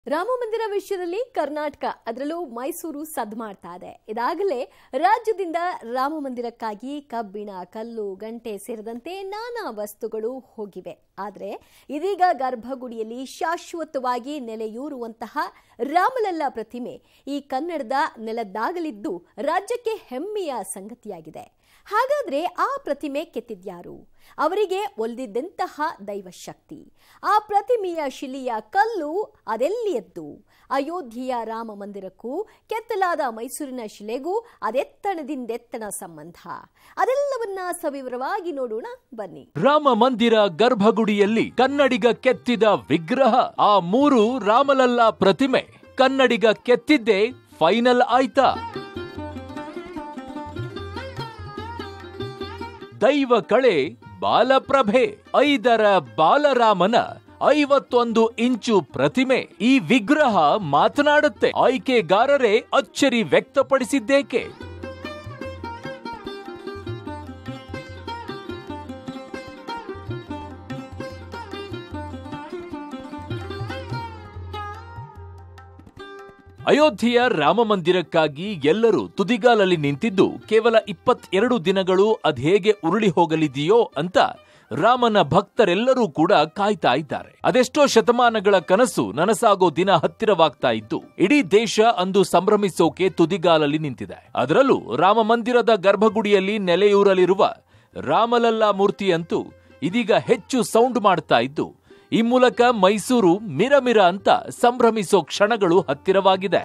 ರಾಮ ಮಂದಿರ ವಿಷಯದಲ್ಲಿ ಕರ್ನಾಟಕ ಅದರಲ್ಲೂ ಮೈಸೂರು ಸದ್ದು ಮಾಡ್ತಾ ಇದೆ ಇದಾಗಲೇ ರಾಜ್ಯದಿಂದ ರಾಮ ಮಂದಿರಕ್ಕಾಗಿ ಕಬ್ಬಿಣ ಕಲ್ಲು ಗಂಟೆ ಸೇರಿದಂತೆ ನಾನಾ ವಸ್ತುಗಳು ಹೋಗಿವೆ ಆದರೆ ಇದೀಗ ಗರ್ಭಗುಡಿಯಲ್ಲಿ ಶಾಶ್ವತವಾಗಿ ನೆಲೆಯೂರುವಂತಹ ರಾಮಲಲ್ಲ ಪ್ರತಿಮೆ ಈ ಕನ್ನಡದ ನೆಲದ್ದಾಗಲಿದ್ದು ರಾಜ್ಯಕ್ಕೆ ಹೆಮ್ಮೆಯ ಸಂಗತಿಯಾಗಿದೆ ಹಾಗಾದ್ರೆ ಆ ಪ್ರತಿಮೆ ಕೆತ್ತಿದ್ಯಾರು ಅವರಿಗೆ ಒಲ್ದಿದ್ದಂತಹ ದೈವಶಕ್ತಿ ಆ ಪ್ರತಿಮೆಯ ಶಿಲೆಯ ಕಲ್ಲು ಅದೆಲ್ಲಿಯದ್ದು ಅಯೋಧ್ಯೆಯ ರಾಮ ಮಂದಿರಕ್ಕೂ ಕೆತ್ತಲಾದ ಮೈಸೂರಿನ ಶಿಲೆಗೂ ಅದೆತ್ತಣದಿಂದೆತ್ತಣ ಸಂಬಂಧ ಅದೆಲ್ಲವನ್ನ ಸವಿವರವಾಗಿ ನೋಡೋಣ ಬನ್ನಿ ರಾಮ ಮಂದಿರ ಗರ್ಭಗುಡಿಯಲ್ಲಿ ಕನ್ನಡಿಗ ಕೆತ್ತಿದ ವಿಗ್ರಹ ಆ ಮೂರು ರಾಮಲಲ್ಲ ಪ್ರತಿಮೆ ಕನ್ನಡಿಗ ಕೆತ್ತಿದ್ದೇ ಫೈನಲ್ ಆಯ್ತಾ ದೈವ ಕಳೆ ಬಾಲಪ್ರಭೆ ಐದರ ಬಾಲರಾಮನ ಐವತ್ತೊಂದು ಇಂಚು ಪ್ರತಿಮೆ ಈ ವಿಗ್ರಹ ಮಾತನಾಡುತ್ತೆ ಆಯ್ಕೆಗಾರರೇ ಅಚ್ಚರಿ ವ್ಯಕ್ತಪಡಿಸಿದ್ದೇಕೆ ಅಯೋಧ್ಯೆಯ ರಾಮ ಮಂದಿರಕ್ಕಾಗಿ ಎಲ್ಲರೂ ತುದಿಗಾಲಲ್ಲಿ ನಿಂತಿದ್ದು ಕೇವಲ ಇಪ್ಪತ್ತೆರಡು ದಿನಗಳು ಅದ್ಹೇಗೆ ಉರುಳಿ ಹೋಗಲಿದೆಯೋ ಅಂತ ರಾಮನ ಭಕ್ತರೆಲ್ಲರೂ ಕೂಡ ಕಾಯ್ತಾ ಇದ್ದಾರೆ ಅದೆಷ್ಟೋ ಶತಮಾನಗಳ ಕನಸು ನನಸಾಗೋ ದಿನ ಹತ್ತಿರವಾಗ್ತಾ ಇದ್ದು ಇಡೀ ದೇಶ ಅಂದು ಸಂಭ್ರಮಿಸೋಕೆ ತುದಿಗಾಲಲ್ಲಿ ನಿಂತಿದೆ ಅದರಲ್ಲೂ ರಾಮ ಮಂದಿರದ ಗರ್ಭಗುಡಿಯಲ್ಲಿ ನೆಲೆಯೂರಲಿರುವ ರಾಮಲಲ್ಲಾ ಮೂರ್ತಿಯಂತೂ ಇದೀಗ ಹೆಚ್ಚು ಸೌಂಡ್ ಮಾಡ್ತಾ ಇದ್ದು ಈ ಮೂಲಕ ಮೈಸೂರು ಮಿರಮಿರ ಅಂತ ಸಂಭ್ರಮಿಸೋ ಕ್ಷಣಗಳು ಹತ್ತಿರವಾಗಿದೆ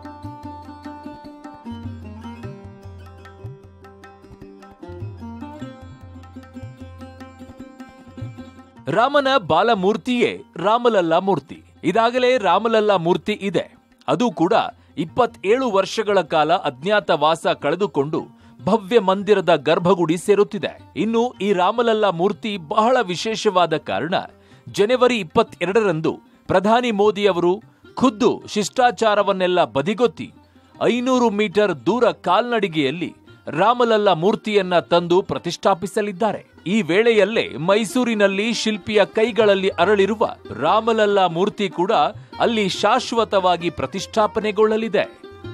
ರಾಮನ ಬಾಲಮೂರ್ತಿಯೇ ರಾಮಲಲ್ಲಾ ಮೂರ್ತಿ ಇದಾಗಲೇ ರಾಮಲಲ್ಲಾ ಮೂರ್ತಿ ಇದೆ ಅದು ಕೂಡ ಇಪ್ಪತ್ತೇಳು ವರ್ಷಗಳ ಕಾಲ ಅಜ್ಞಾತವಾಸ ಕಳೆದುಕೊಂಡು ಭವ್ಯ ಮಂದಿರದ ಗರ್ಭಗುಡಿ ಸೇರುತ್ತಿದೆ ಇನ್ನು ಈ ರಾಮಲಲ್ಲಾ ಮೂರ್ತಿ ಬಹಳ ವಿಶೇಷವಾದ ಕಾರಣ ಜನವರಿ ಇಪ್ಪತ್ತೆರಡರಂದು ಪ್ರಧಾನಿ ಮೋದಿ ಅವರು ಖುದ್ದು ಶಿಷ್ಟಾಚಾರವನ್ನೆಲ್ಲ ಬದಿಗೊತ್ತಿ ಐನೂರು ಮೀಟರ್ ದೂರ ಕಾಲ್ನಡಿಗೆಯಲ್ಲಿ ರಾಮಲಲ್ಲ ಮೂರ್ತಿಯನ್ನ ತಂದು ಪ್ರತಿಷ್ಠಾಪಿಸಲಿದ್ದಾರೆ ಈ ವೇಳೆಯಲ್ಲೇ ಮೈಸೂರಿನಲ್ಲಿ ಶಿಲ್ಪಿಯ ಕೈಗಳಲ್ಲಿ ಅರಳಿರುವ ರಾಮಲಲ್ಲ ಮೂರ್ತಿ ಕೂಡ ಅಲ್ಲಿ ಶಾಶ್ವತವಾಗಿ ಪ್ರತಿಷ್ಠಾಪನೆಗೊಳ್ಳಲಿದೆ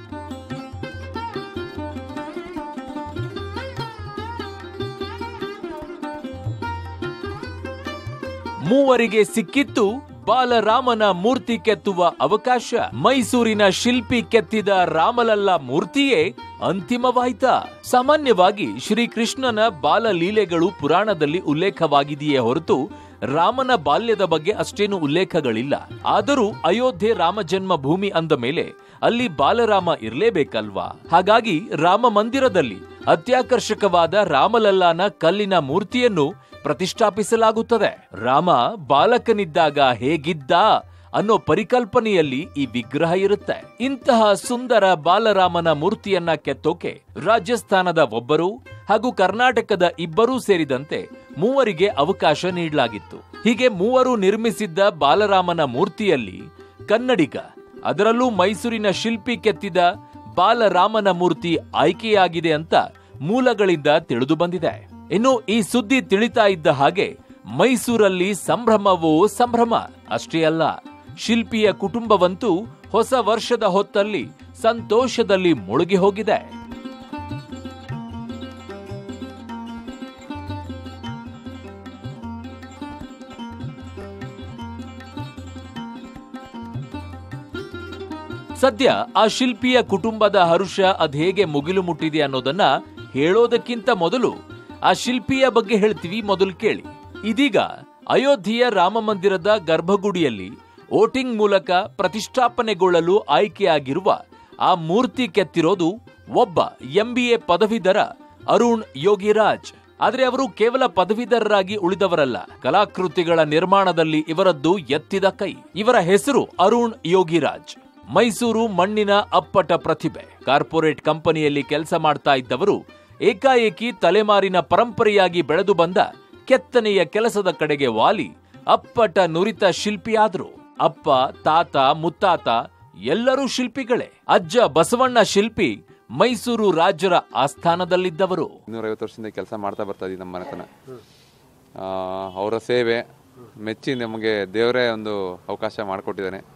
ಮೂವರಿಗೆ ಸಿಕ್ಕಿತ್ತು ಬಾಲರಾಮನ ಮೂರ್ತಿ ಕೆತ್ತುವ ಅವಕಾಶ ಮೈಸೂರಿನ ಶಿಲ್ಪಿ ಕೆತ್ತಿದ ರಾಮಲಲ್ಲ ಮೂರ್ತಿಯೇ ಅಂತಿಮವಾಯ್ತಾ ಸಾಮಾನ್ಯವಾಗಿ ಶ್ರೀಕೃಷ್ಣನ ಬಾಲಲೀಲೆಗಳು ಪುರಾಣದಲ್ಲಿ ಉಲ್ಲೇಖವಾಗಿದೆಯೇ ಹೊರತು ರಾಮನ ಬಾಲ್ಯದ ಬಗ್ಗೆ ಅಷ್ಟೇನು ಉಲ್ಲೇಖಗಳಿಲ್ಲ ಆದರೂ ಅಯೋಧ್ಯೆ ರಾಮ ಜನ್ಮ ಭೂಮಿ ಅಂದ ಮೇಲೆ ಅಲ್ಲಿ ಬಾಲರಾಮ ಇರಲೇಬೇಕಲ್ವಾ ಹಾಗಾಗಿ ರಾಮ ಮಂದಿರದಲ್ಲಿ ಅತ್ಯಾಕರ್ಷಕವಾದ ರಾಮಲಲ್ಲಾನ ಕಲ್ಲಿನ ಮೂರ್ತಿಯನ್ನು ಪ್ರತಿಷ್ಠಾಪಿಸಲಾಗುತ್ತದೆ ರಾಮ ಬಾಲಕನಿದ್ದಾಗ ಹೇಗಿದ್ದ ಅನ್ನೋ ಪರಿಕಲ್ಪನೆಯಲ್ಲಿ ಈ ವಿಗ್ರಹ ಇರುತ್ತೆ ಇಂತಹ ಸುಂದರ ಬಾಲರಾಮನ ಮೂರ್ತಿಯನ್ನ ಕೆತ್ತೋಕೆ ರಾಜಸ್ಥಾನದ ಒಬ್ಬರು ಹಾಗೂ ಕರ್ನಾಟಕದ ಇಬ್ಬರೂ ಸೇರಿದಂತೆ ಮೂವರಿಗೆ ಅವಕಾಶ ನೀಡಲಾಗಿತ್ತು ಹೀಗೆ ಮೂವರು ನಿರ್ಮಿಸಿದ್ದ ಬಾಲರಾಮನ ಮೂರ್ತಿಯಲ್ಲಿ ಕನ್ನಡಿಗ ಅದರಲ್ಲೂ ಮೈಸೂರಿನ ಶಿಲ್ಪಿ ಕೆತ್ತಿದ ಬಾಲರಾಮನ ಮೂರ್ತಿ ಆಯ್ಕೆಯಾಗಿದೆ ಅಂತ ಮೂಲಗಳಿಂದ ತಿಳಿದು ಬಂದಿದೆ ಇನ್ನು ಈ ಸುದ್ದಿ ತಿಳಿತಾ ಇದ್ದ ಹಾಗೆ ಮೈಸೂರಲ್ಲಿ ಸಂಭ್ರಮವೋ ಸಂಭ್ರಮ ಅಷ್ಟೇ ಅಲ್ಲ ಶಿಲ್ಪಿಯ ಕುಟುಂಬವಂತೂ ಹೊಸ ವರ್ಷದ ಹೊತ್ತಲ್ಲಿ ಸಂತೋಷದಲ್ಲಿ ಮುಳುಗಿ ಹೋಗಿದೆ ಸದ್ಯ ಆ ಶಿಲ್ಪಿಯ ಕುಟುಂಬದ ಹರುಷ ಅದ್ಹೇಗೆ ಮುಗಿಲು ಮುಟ್ಟಿದೆ ಅನ್ನೋದನ್ನ ಹೇಳೋದಕ್ಕಿಂತ ಮೊದಲು ಆ ಶಿಲ್ಪಿಯ ಬಗ್ಗೆ ಹೇಳ್ತೀವಿ ಮೊದಲು ಕೇಳಿ ಇದೀಗ ಅಯೋಧ್ಯೆಯ ರಾಮ ಮಂದಿರದ ಗರ್ಭಗುಡಿಯಲ್ಲಿ ವೋಟಿಂಗ್ ಮೂಲಕ ಪ್ರತಿಷ್ಠಾಪನೆಗೊಳ್ಳಲು ಆಯ್ಕೆಯಾಗಿರುವ ಆ ಮೂರ್ತಿ ಕೆತ್ತಿರೋದು ಒಬ್ಬ ಎಂಬಿಎ ಪದವೀಧರ ಅರುಣ್ ಯೋಗಿರಾಜ್ ಆದರೆ ಅವರು ಕೇವಲ ಪದವೀಧರರಾಗಿ ಉಳಿದವರಲ್ಲ ಕಲಾಕೃತಿಗಳ ನಿರ್ಮಾಣದಲ್ಲಿ ಇವರದ್ದು ಎತ್ತಿದ ಕೈ ಇವರ ಹೆಸರು ಅರುಣ್ ಯೋಗಿರಾಜ್ ಮೈಸೂರು ಮಣ್ಣಿನ ಅಪ್ಪಟ ಪ್ರತಿಭೆ ಕಾರ್ಪೊರೇಟ್ ಕಂಪನಿಯಲ್ಲಿ ಕೆಲಸ ಮಾಡ್ತಾ ಇದ್ದವರು ಏಕಾಏಕಿ ತಲೆಮಾರಿನ ಪರಂಪರೆಯಾಗಿ ಬೆಳೆದು ಬಂದ ಕೆತ್ತನೆಯ ಕೆಲಸದ ಕಡೆಗೆ ವಾಲಿ ಅಪ್ಪಟ ನುರಿತ ಶಿಲ್ಪಿಯಾದ್ರು ಅಪ್ಪ ತಾತ ಮುತ್ತಾತ ಎಲ್ಲರೂ ಶಿಲ್ಪಿಗಳೇ ಅಜ್ಜ ಬಸವಣ್ಣ ಶಿಲ್ಪಿ ಮೈಸೂರು ರಾಜರ ಆಸ್ಥಾನದಲ್ಲಿದ್ದವರು ಇನ್ನೂರೈವತ್ತು ವರ್ಷದಿಂದ ಕೆಲಸ ಮಾಡ್ತಾ ಬರ್ತಾ ಇದ್ದೀವಿ ನಮ್ಮ ಮನೆತನ ಅವರ ಸೇವೆ ಮೆಚ್ಚಿ ನಮಗೆ ದೇವರೇ ಒಂದು ಅವಕಾಶ ಮಾಡಿಕೊಟ್ಟಿದ್ದಾನೆ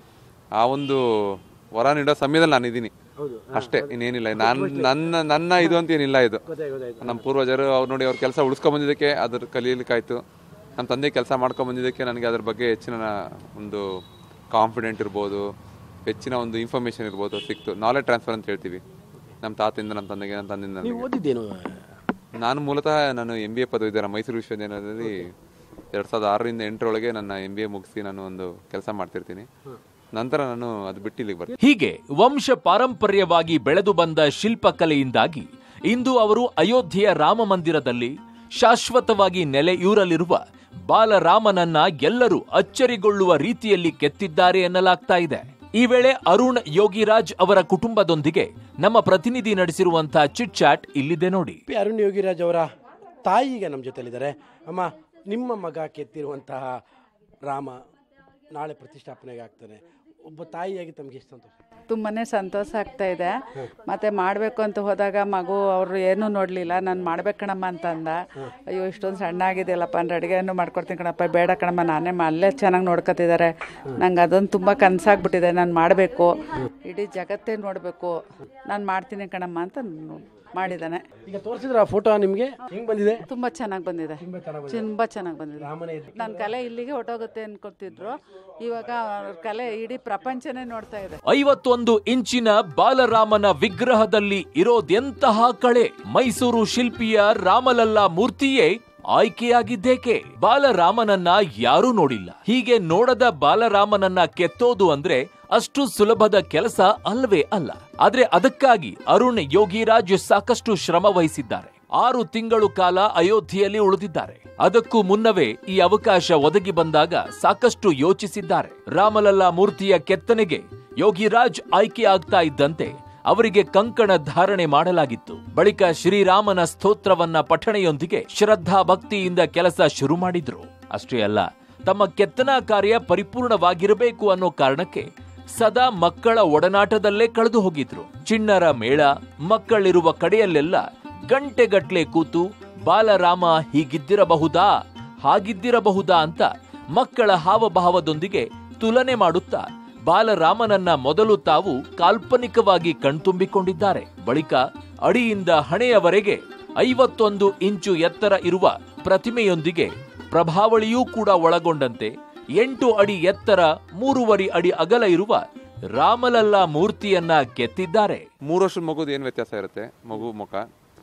ಆ ಒಂದು ವರ ನೀಡೋ ಸಮಯದಲ್ಲಿ ನಾನು ಇದ್ದೀನಿ ಅಷ್ಟೇ ಇನ್ನೇನಿಲ್ಲ ನಾನು ನನ್ನ ನನ್ನ ಇದು ಅಂತ ಏನಿಲ್ಲ ಇದು ನಮ್ಮ ಪೂರ್ವಜರು ಅವ್ರು ನೋಡಿ ಅವ್ರ ಕೆಲಸ ಉಳಿಸ್ಕೊಂಡ್ ಬಂದಿದ್ದಕ್ಕೆ ಅದ್ರ ಕಲೀಲಿಕ್ಕಾಯ್ತು ನಮ್ಮ ತಂದೆ ಕೆಲಸ ಮಾಡ್ಕೊಂಡ್ ಬಂದಿದ್ದಕ್ಕೆ ನನಗೆ ಅದ್ರ ಬಗ್ಗೆ ಹೆಚ್ಚಿನ ಒಂದು ಕಾನ್ಫಿಡೆಂಟ್ ಇರ್ಬೋದು ಹೆಚ್ಚಿನ ಒಂದು ಇನ್ಫಾರ್ಮೇಷನ್ ಇರ್ಬೋದು ಸಿಕ್ತು ನಾಲೆಜ್ ಟ್ರಾನ್ಸ್ಫರ್ ಅಂತ ಹೇಳ್ತೀವಿ ನಮ್ಮ ತಾತದಿಂದ ನಮ್ಮ ತಂದೆಗೆ ನಮ್ಮ ತಂದೆಯಿಂದ ನನಗೆ ನೀವು ಓದಿದ್ದೇನು ನಾನು ಮೂಲತಃ ನಾನು ಎಂ ಬಿ ಎ ಪದವೀಧರ ಮೈಸೂರು ವಿಶ್ವವಿದ್ಯಾಲಯದಲ್ಲಿ ಎರಡು ಸಾವಿರದ ಆರರಿಂದ ಎಂಟರೊಳಗೆ ನನ್ನ ಎಂ ಬಿ ಎ ಮುಗಿಸಿ ನಾನು ಒಂದು ಕೆಲಸ ಮಾಡ್ತಿರ್ತೀನಿ ನಂತರ ನಾನು ಅದು ಬಿಟ್ಟು ಇಲ್ಲಿಗೆ ಬರ್ತೀನಿ ಹೀಗೆ ವಂಶ ಪಾರಂಪರ್ಯವಾಗಿ ಬೆಳೆದು ಬಂದ ಶಿಲ್ಪಕಲೆಯಿಂದಾಗಿ ಇಂದು ಅವರು ಅಯೋಧ್ಯೆಯ ರಾಮ ಮಂದಿರದಲ್ಲಿ ಶಾಶ್ವತವಾಗಿ ನೆಲೆಯೂರಲಿರುವ ಬಾಲರಾಮನನ್ನ ಎಲ್ಲರೂ ಅಚ್ಚರಿಗೊಳ್ಳುವ ರೀತಿಯಲ್ಲಿ ಕೆತ್ತಿದ್ದಾರೆ ಎನ್ನಲಾಗ್ತಾ ಇದೆ ಈ ವೇಳೆ ಅರುಣ್ ಯೋಗಿರಾಜ್ ಅವರ ಕುಟುಂಬದೊಂದಿಗೆ ನಮ್ಮ ಪ್ರತಿನಿಧಿ ನಡೆಸಿರುವಂತಹ ಚಿಟ್ ಚಾಟ್ ಇಲ್ಲಿದೆ ನೋಡಿ ಪಿ ಅರುಣ್ ಯೋಗಿರಾಜ್ ಅವರ ತಾಯಿ ಈಗ ನಮ್ಮ ಜೊತೆಲಿದ್ದಾರೆ ಅಮ್ಮ ನಿಮ್ಮ ಮಗ ಕೆತ್ತಿರುವಂತಹ ರಾಮ ನಾಳೆ ಪ್ರತಿಷ್ಠಾಪನೆಗೆ ಆಗ್ತಾನೆ ಒಬ್ಬ ತಾಯಿಯಾಗಿ ತಮಗೆ ಎಷ್ಟು ಸಂತೋಷ ತುಂಬಾ ಸಂತೋಷ ಆಗ್ತಾ ಇದೆ ಮತ್ತೆ ಮಾಡಬೇಕು ಅಂತ ಹೋದಾಗ ಮಗು ಅವರು ಏನೂ ನೋಡಲಿಲ್ಲ ನಾನು ಮಾಡ್ಬೇಕು ಕಣಮ್ಮ ಅಂತ ಅಂದ ಅಯ್ಯೋ ಇಷ್ಟೊಂದು ಸಣ್ಣ ಆಗಿದೆಯಲ್ಲಪ್ಪ ಅಂದ್ರೆ ಅಡುಗೆಯನ್ನು ಮಾಡ್ಕೊಡ್ತೀನಿ ಕಣಪ್ಪ ಬೇಡ ಕಣಮ್ಮ ನಾನೇ ಮಾ- ಅಲ್ಲೇ ಚೆನ್ನಾಗಿ ನೋಡ್ಕೊತಿದ್ದಾರೆ ನಂಗೆ ಅದೊಂದು ತುಂಬ ಕನಸಾಗ್ಬಿಟ್ಟಿದೆ ನಾನು ಮಾಡಬೇಕು ಇಡೀ ಜಗತ್ತೇ ನೋಡಬೇಕು ನಾನು ಮಾಡ್ತೀನಿ ಕಣಮ್ಮ ಅಂತ ಮಾಡಿದ್ದಾನೆ ಈಗ ತೋರಿಸಿದ್ರ ಆ ಫೋಟೋ ನಿಮಗೆ ಹೆಂಗ್ ಬಂದಿದೆ ತುಂಬ ಚೆನ್ನಾಗಿ ಬಂದಿದೆ ತುಂಬ ಚೆನ್ನಾಗಿ ಬಂದಿದೆ ರಾಮನೇ ನನ್ನ ಕಲೆ ಇಲ್ಲಿಗೆ ಹೊಟ್ಟೋಗುತ್ತೆ ಅನ್ಕೊತಿದ್ರು ಇವಾಗ ಅವ್ರ ಕಲೆ ಇಡೀ ಪ್ರಪಂಚನೇ ನೋಡ್ತಾ ಇದೆ ಐವತ್ತೊಂದು ಇಂಚಿನ ಬಾಲರಾಮನ ವಿಗ್ರಹದಲ್ಲಿ ಇರೋದೆಂತಹ ಕಳೆ ಮೈಸೂರು ಶಿಲ್ಪಿಯ ರಾಮಲಲ್ಲಾ ಮೂರ್ತಿಯೇ ಆಯ್ಕೆಯಾಗಿದ್ದೇಕೆ ಬಾಲರಾಮನನ್ನ ಯಾರೂ ನೋಡಿಲ್ಲ ಹೀಗೆ ನೋಡದ ಬಾಲರಾಮನನ್ನ ಕೆತ್ತೋದು ಅಂದ್ರೆ ಅಷ್ಟು ಸುಲಭದ ಕೆಲಸ ಅಲ್ವೇ ಅಲ್ಲ ಆದ್ರೆ ಅದಕ್ಕಾಗಿ ಅರುಣ್ ಯೋಗಿರಾಜ್ ಸಾಕಷ್ಟು ಶ್ರಮ ವಹಿಸಿದ್ದಾರೆ ಆರು ತಿಂಗಳು ಕಾಲ ಅಯೋಧ್ಯೆಯಲ್ಲಿ ಉಳಿದಿದ್ದಾರೆ ಅದಕ್ಕೂ ಮುನ್ನವೇ ಈ ಅವಕಾಶ ಒದಗಿ ಬಂದಾಗ ಸಾಕಷ್ಟು ಯೋಚಿಸಿದ್ದಾರೆ ರಾಮಲಲ್ಲಾ ಮೂರ್ತಿಯ ಕೆತ್ತನೆಗೆ ಯೋಗಿರಾಜ್ ಆಯ್ಕೆ ಆಗ್ತಾ ಇದ್ದಂತೆ ಅವರಿಗೆ ಕಂಕಣ ಧಾರಣೆ ಮಾಡಲಾಗಿತ್ತು ಬಳಿಕ ಶ್ರೀರಾಮನ ಸ್ತೋತ್ರವನ್ನ ಪಠಣೆಯೊಂದಿಗೆ ಶ್ರದ್ಧಾ ಭಕ್ತಿಯಿಂದ ಕೆಲಸ ಶುರು ಮಾಡಿದ್ರು ಅಷ್ಟೇ ಅಲ್ಲ ತಮ್ಮ ಕೆತ್ತನಾ ಕಾರ್ಯ ಪರಿಪೂರ್ಣವಾಗಿರಬೇಕು ಅನ್ನೋ ಕಾರಣಕ್ಕೆ ಸದಾ ಮಕ್ಕಳ ಒಡನಾಟದಲ್ಲೇ ಕಳೆದು ಹೋಗಿದ್ರು ಚಿಣ್ಣರ ಮೇಳ ಮಕ್ಕಳಿರುವ ಕಡೆಯಲ್ಲೆಲ್ಲ ಗಂಟೆಗಟ್ಲೆ ಕೂತು ಬಾಲರಾಮ ಹೀಗಿದ್ದಿರಬಹುದಾ ಹಾಗಿದ್ದಿರಬಹುದಾ ಅಂತ ಮಕ್ಕಳ ಹಾವಭಾವದೊಂದಿಗೆ ತುಲನೆ ಮಾಡುತ್ತಾ ಬಾಲರಾಮನನ್ನ ಮೊದಲು ತಾವು ಕಾಲ್ಪನಿಕವಾಗಿ ಕಣ್ತುಂಬಿಕೊಂಡಿದ್ದಾರೆ ಬಳಿಕ ಅಡಿಯಿಂದ ಹಣೆಯವರೆಗೆ ಐವತ್ತೊಂದು ಇಂಚು ಎತ್ತರ ಇರುವ ಪ್ರತಿಮೆಯೊಂದಿಗೆ ಪ್ರಭಾವಳಿಯೂ ಕೂಡ ಒಳಗೊಂಡಂತೆ ಎಂಟು ಅಡಿ ಎತ್ತರ ಮೂರುವರೆ ಅಡಿ ಅಗಲ ಇರುವ ರಾಮಲಲ್ಲಾ ಮೂರ್ತಿಯನ್ನ ಕೆತ್ತಿದ್ದಾರೆ ಮೂರು ವರ್ಷದ ಮಗುದು ಏನು ವ್ಯತ್ಯಾಸ ಇರುತ್ತೆ ಮಗು ಮುಖ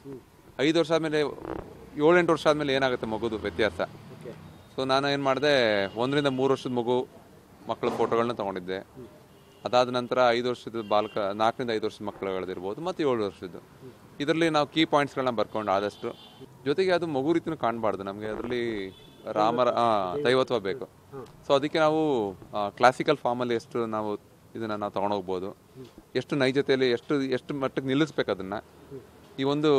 ಐದು ವರ್ಷ ಆದಮೇಲೆ ಏಳೆಂಟು ವರ್ಷ ಆದಮೇಲೆ ಏನಾಗುತ್ತೆ ಮಗುದು ವ್ಯತ್ಯಾಸ ಸೊ ನಾನು ಏನು ಮಾಡಿದೆ ಒಂದರಿಂದ ಮೂರು ವರ್ಷದ ಮಗು ಮಕ್ಕಳ ಫೋಟೋಗಳನ್ನ ತೊಗೊಂಡಿದ್ದೆ ಅದಾದ ನಂತರ ಐದು ವರ್ಷದ ಬಾಲಕ ನಾಲ್ಕರಿಂದ ಐದು ವರ್ಷದ ಮಕ್ಕಳುಗಳದಿರ್ಬೋದು ಮತ್ತು ಏಳು ವರ್ಷದ್ದು ಇದರಲ್ಲಿ ನಾವು ಕೀ ಪಾಯಿಂಟ್ಸ್ಗಳನ್ನ ಬರ್ಕೊಂಡು ಆದಷ್ಟು ಜೊತೆಗೆ ಅದು ಮಗು ರೀತಿನೂ ಕಾಣಬಾರ್ದು ನಮಗೆ ಅದರಲ್ಲಿ ರಾಮರ ಆ, ದೈವತ್ವ ಬೇಕು ಸೊ ಅದಕ್ಕೆ ನಾವು ಕ್ಲಾಸಿಕಲ್ ಫಾರ್ಮಲ್ಲಿ ಎಷ್ಟು ನಾವು ಇದನ್ನ ನಾವು ತಗೊಂಡೋಗ್ಬೋದು ಎಷ್ಟು ನೈಜತೆಯಲ್ಲಿ ಎಷ್ಟು ಎಷ್ಟು ಮಟ್ಟಕ್ಕೆ ನಿಲ್ಲಿಸ್ಬೇಕು ಅದನ್ನ ಈ ಒಂದು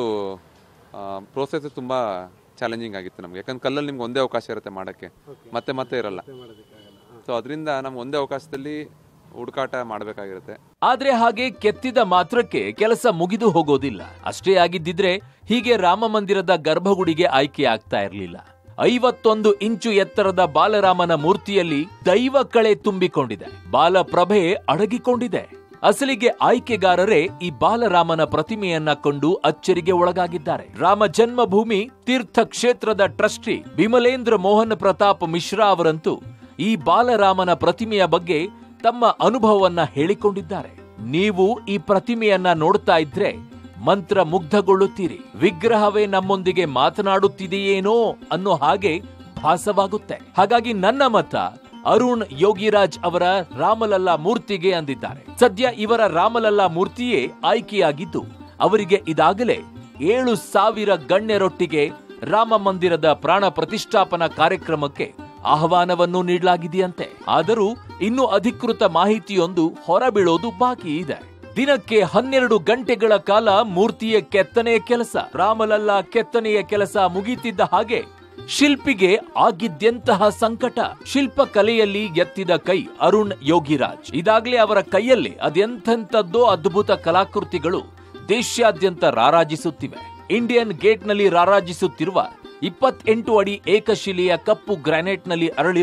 ಪ್ರೋಸೆಸ್ ತುಂಬ ಚಾಲೆಂಜಿಂಗ್ ಆಗಿತ್ತು ನಮಗೆ ಯಾಕಂದ್ರೆ ಕಲ್ಲಲ್ಲಿ ನಿಮ್ಗೆ ಒಂದೇ ಅವಕಾಶ ಇರುತ್ತೆ ಮಾಡೋಕ್ಕೆ ಮತ್ತೆ ಮತ್ತೆ ಇರಲ್ಲ ಸೊ ಅದರಿಂದ ನಮ್ಗೆ ಒಂದೇ ಅವಕಾಶದಲ್ಲಿ ಹುಡುಕಾಟ ಮಾಡಬೇಕಾಗಿರುತ್ತೆ ಆದ್ರೆ ಹಾಗೆ ಕೆತ್ತಿದ ಮಾತ್ರಕ್ಕೆ ಕೆಲಸ ಮುಗಿದು ಹೋಗೋದಿಲ್ಲ ಅಷ್ಟೇ ಆಗಿದ್ದಿದ್ರೆ ಹೀಗೆ ರಾಮ ಮಂದಿರದ ಗರ್ಭಗುಡಿಗೆ ಆಯ್ಕೆ ಆಗ್ತಾ ಇರಲಿಲ್ಲ ಐವತ್ತೊಂದು ಇಂಚು ಎತ್ತರದ ಬಾಲರಾಮನ ಮೂರ್ತಿಯಲ್ಲಿ ದೈವ ಕಳೆ ತುಂಬಿಕೊಂಡಿದೆ ಬಾಲಪ್ರಭೆ ಅಡಗಿಕೊಂಡಿದೆ ಅಸಲಿಗೆ ಆಯ್ಕೆಗಾರರೇ ಈ ಬಾಲರಾಮನ ಪ್ರತಿಮೆಯನ್ನ ಕೊಂಡು ಅಚ್ಚರಿಗೆ ಒಳಗಾಗಿದ್ದಾರೆ ರಾಮ ಜನ್ಮಭೂಮಿ ತೀರ್ಥ ಕ್ಷೇತ್ರದ ಟ್ರಸ್ಟಿ ವಿಮಲೇಂದ್ರ ಮೋಹನ್ ಪ್ರತಾಪ್ ಮಿಶ್ರಾ ಅವರಂತೂ ಈ ಬಾಲರಾಮನ ಪ್ರತಿಮೆಯ ಬಗ್ಗೆ ತಮ್ಮ ಅನುಭವವನ್ನ ಹೇಳಿಕೊಂಡಿದ್ದಾರೆ ನೀವು ಈ ಪ್ರತಿಮೆಯನ್ನ ನೋಡ್ತಾ ಇದ್ರೆ ಮಂತ್ರ ಮುಗ್ಧಗೊಳ್ಳುತ್ತೀರಿ ವಿಗ್ರಹವೇ ನಮ್ಮೊಂದಿಗೆ ಮಾತನಾಡುತ್ತಿದೆಯೇನೋ ಅನ್ನೋ ಹಾಗೆ ಭಾಸವಾಗುತ್ತೆ ಹಾಗಾಗಿ ನನ್ನ ಮತ ಅರುಣ್ ಯೋಗಿರಾಜ್ ಅವರ ರಾಮಲಲ್ಲಾ ಮೂರ್ತಿಗೆ ಅಂದಿದ್ದಾರೆ ಸದ್ಯ ಇವರ ರಾಮಲಲ್ಲಾ ಮೂರ್ತಿಯೇ ಆಯ್ಕೆಯಾಗಿದ್ದು ಅವರಿಗೆ ಇದಾಗಲೇ ಏಳು ಸಾವಿರ ಗಣ್ಯರೊಟ್ಟಿಗೆ ರಾಮ ಮಂದಿರದ ಪ್ರಾಣ ಪ್ರತಿಷ್ಠಾಪನಾ ಕಾರ್ಯಕ್ರಮಕ್ಕೆ ಆಹ್ವಾನವನ್ನು ನೀಡಲಾಗಿದೆಯಂತೆ ಆದರೂ ಇನ್ನೂ ಅಧಿಕೃತ ಮಾಹಿತಿಯೊಂದು ಹೊರಬೀಳೋದು ಬಾಕಿ ಇದೆ ದಿನಕ್ಕೆ ಹನ್ನೆರಡು ಗಂಟೆಗಳ ಕಾಲ ಮೂರ್ತಿಯ ಕೆತ್ತನೆಯ ಕೆಲಸ ರಾಮಲಲ್ಲಾ ಕೆತ್ತನೆಯ ಕೆಲಸ ಮುಗಿತಿದ್ದ ಹಾಗೆ ಶಿಲ್ಪಿಗೆ ಆಗಿದ್ದೆಂತಹ ಸಂಕಟ ಶಿಲ್ಪಕಲೆಯಲ್ಲಿ ಎತ್ತಿದ ಕೈ ಅರುಣ್ ಯೋಗಿರಾಜ್ ಇದಾಗಲೇ ಅವರ ಕೈಯಲ್ಲಿ ಅದೆಂಥೆಂಥದ್ದೋ ಅದ್ಭುತ ಕಲಾಕೃತಿಗಳು ದೇಶಾದ್ಯಂತ ರಾರಾಜಿಸುತ್ತಿವೆ ಇಂಡಿಯನ್ ಗೇಟ್ನಲ್ಲಿ ರಾರಾಜಿಸುತ್ತಿರುವ ಇಪ್ಪತ್ತೆಂಟು ಅಡಿ ಏಕಶಿಲೆಯ ಕಪ್ಪು ಗ್ರಾನೈಟ್ನಲ್ಲಿ ಅರಳಿರೋ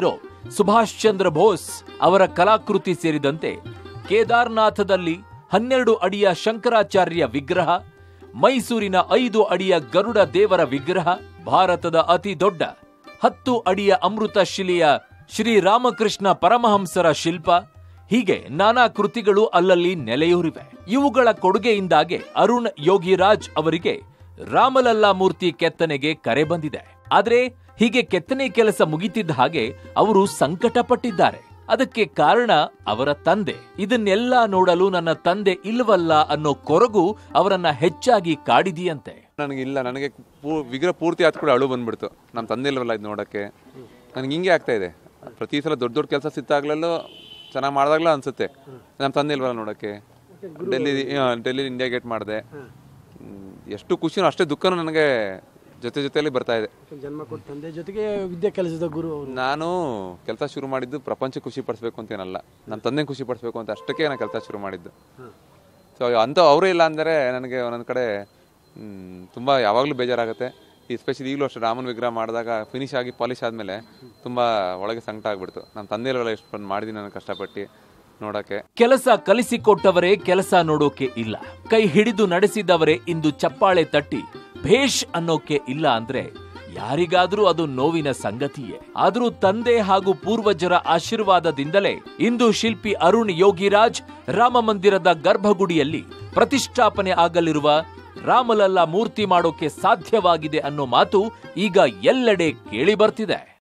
ಸುಭಾಷ್ ಚಂದ್ರ ಬೋಸ್ ಅವರ ಕಲಾಕೃತಿ ಸೇರಿದಂತೆ ಕೇದಾರ್ನಾಥದಲ್ಲಿ ಹನ್ನೆರಡು ಅಡಿಯ ಶಂಕರಾಚಾರ್ಯ ವಿಗ್ರಹ ಮೈಸೂರಿನ ಐದು ಅಡಿಯ ಗರುಡ ದೇವರ ವಿಗ್ರಹ ಭಾರತದ ಅತಿ ದೊಡ್ಡ ಹತ್ತು ಅಡಿಯ ಅಮೃತ ಶಿಲೆಯ ಶ್ರೀರಾಮಕೃಷ್ಣ ಪರಮಹಂಸರ ಶಿಲ್ಪ ಹೀಗೆ ನಾನಾ ಕೃತಿಗಳು ಅಲ್ಲಲ್ಲಿ ನೆಲೆಯೂರಿವೆ ಇವುಗಳ ಕೊಡುಗೆಯಿಂದಾಗೆ ಅರುಣ್ ಯೋಗಿರಾಜ್ ಅವರಿಗೆ ರಾಮಲಲ್ಲಾ ಮೂರ್ತಿ ಕೆತ್ತನೆಗೆ ಕರೆ ಬಂದಿದೆ ಆದ್ರೆ ಹೀಗೆ ಕೆತ್ತನೆ ಕೆಲಸ ಮುಗಿತಿದ್ದ ಹಾಗೆ ಅವರು ಸಂಕಟ ಪಟ್ಟಿದ್ದಾರೆ ಅದಕ್ಕೆ ಕಾರಣ ಅವರ ತಂದೆ ಇದನ್ನೆಲ್ಲ ನೋಡಲು ನನ್ನ ತಂದೆ ಇಲ್ವಲ್ಲ ಅನ್ನೋ ಕೊರಗು ಅವರನ್ನ ಹೆಚ್ಚಾಗಿ ಕಾಡಿದೆಯಂತೆ ನನಗೆ ಇಲ್ಲ ನನಗೆ ಪೂ ವಿಗ್ರಹ ಪೂರ್ತಿ ಆದ ಕೂಡ ಅಳು ಬಂದ್ಬಿಡ್ತು ನಮ್ಮ ತಂದೆ ಇಲ್ವಲ್ಲ ಇದು ನೋಡೋಕ್ಕೆ ನನಗೆ ಹಿಂಗೆ ಆಗ್ತಾ ಇದೆ ಪ್ರತಿ ಸಲ ದೊಡ್ಡ ದೊಡ್ಡ ಕೆಲಸ ಸಿತ್ತಾಗ್ಲೂ ಚೆನ್ನಾಗಿ ಮಾಡಿದಾಗ್ಲೂ ಅನ್ಸುತ್ತೆ ನಮ್ಮ ತಂದೆ ಇಲ್ವಲ್ಲ ನೋಡೋಕ್ಕೆ ಡೆಲ್ಲಿ ಡೆಲ್ಲಿ ಇಂಡಿಯಾ ಗೇಟ್ ಮಾಡಿದೆ ಎಷ್ಟು ಖುಷಿನೋ ಅಷ್ಟೇ ದುಃಖನೂ ನನಗೆ ಜೊತೆ ಜೊತೆಯಲ್ಲಿ ಬರ್ತಾ ಇದೆ ಜನ್ಮ ಕೊಟ್ಟ ತಂದೆ ಜೊತೆಗೆ ವಿದ್ಯೆ ಕಲಿಸಿದ ಗುರು ಅವರು ನಾನು ಕೆಲಸ ಶುರು ಮಾಡಿದ್ದು ಪ್ರಪಂಚ ಖುಷಿ ಪಡಿಸ್ಬೇಕು ಅಂತೇನಲ್ಲ ನನ್ನ ತಂದೆ ಖುಷಿ ಪಡಿಸ್ಬೇಕು ಅಂತ ಅಷ್ಟಕ್ಕೆ ನಾನು ಕೆಲಸ ಶುರು ಮಾಡಿದ್ದು ಸೊ ಅಂತ ಅವರೇ ಇಲ್ಲ ಅಂದರೆ ನನಗೆ ಒಂದೊಂದು ಕಡೆ ಮ್, ತುಂಬ ಯಾವಾಗಲೂ ಬೇಜಾರಾಗುತ್ತೆ ಎಸ್ಪೆಷಲಿ ಈಗಲೂ ಅಷ್ಟೇ ರಾಮನ ವಿಗ್ರಹ ಮಾಡಿದಾಗ ಫಿನಿಶ್ ಆಗಿ ಪಾಲಿಶ್ ಆದಮೇಲೆ ತುಂಬ ಒಳಗೆ ಸಂಕಟ ಆಗ್ಬಿಡ್ತು ನಮ್ಮ ತಂದೆ ಇಲ್ವಲ್ಲ ಎಷ್ಟು ಬಂದು ಮಾಡಿದ್ದೀನಿ ನಾನು ಕಷ್ಟಪಟ್ಟು ನೋಡೋಕ್ಕೆ ಕೆಲಸ ಕಲಿಸಿಕೊಟ್ಟವರೇ ಕೆಲಸ ನೋಡೋಕೆ ಇಲ್ಲ ಕೈ ಹಿಡಿದು ನಡೆಸಿದವರೇ ಇಂದು ಚಪ್ಪಾಳೆ ತಟ್ಟಿ ಭೇಷ್ ಅನ್ನೋಕೆ ಇಲ್ಲ ಅಂದ್ರೆ ಯಾರಿಗಾದ್ರೂ ಅದು ನೋವಿನ ಸಂಗತಿಯೇ ಆದರೂ ತಂದೆ ಹಾಗೂ ಪೂರ್ವಜರ ಆಶೀರ್ವಾದದಿಂದಲೇ ಇಂದು ಶಿಲ್ಪಿ ಅರುಣ್ ಯೋಗಿರಾಜ್ ರಾಮ ಮಂದಿರದ ಗರ್ಭಗುಡಿಯಲ್ಲಿ ಪ್ರತಿಷ್ಠಾಪನೆ ಆಗಲಿರುವ ರಾಮಲಲ್ಲಾ ಮೂರ್ತಿ ಮಾಡೋಕೆ ಸಾಧ್ಯವಾಗಿದೆ ಅನ್ನೋ ಮಾತು ಈಗ ಎಲ್ಲೆಡೆ ಕೇಳಿ ಬರ್ತಿದೆ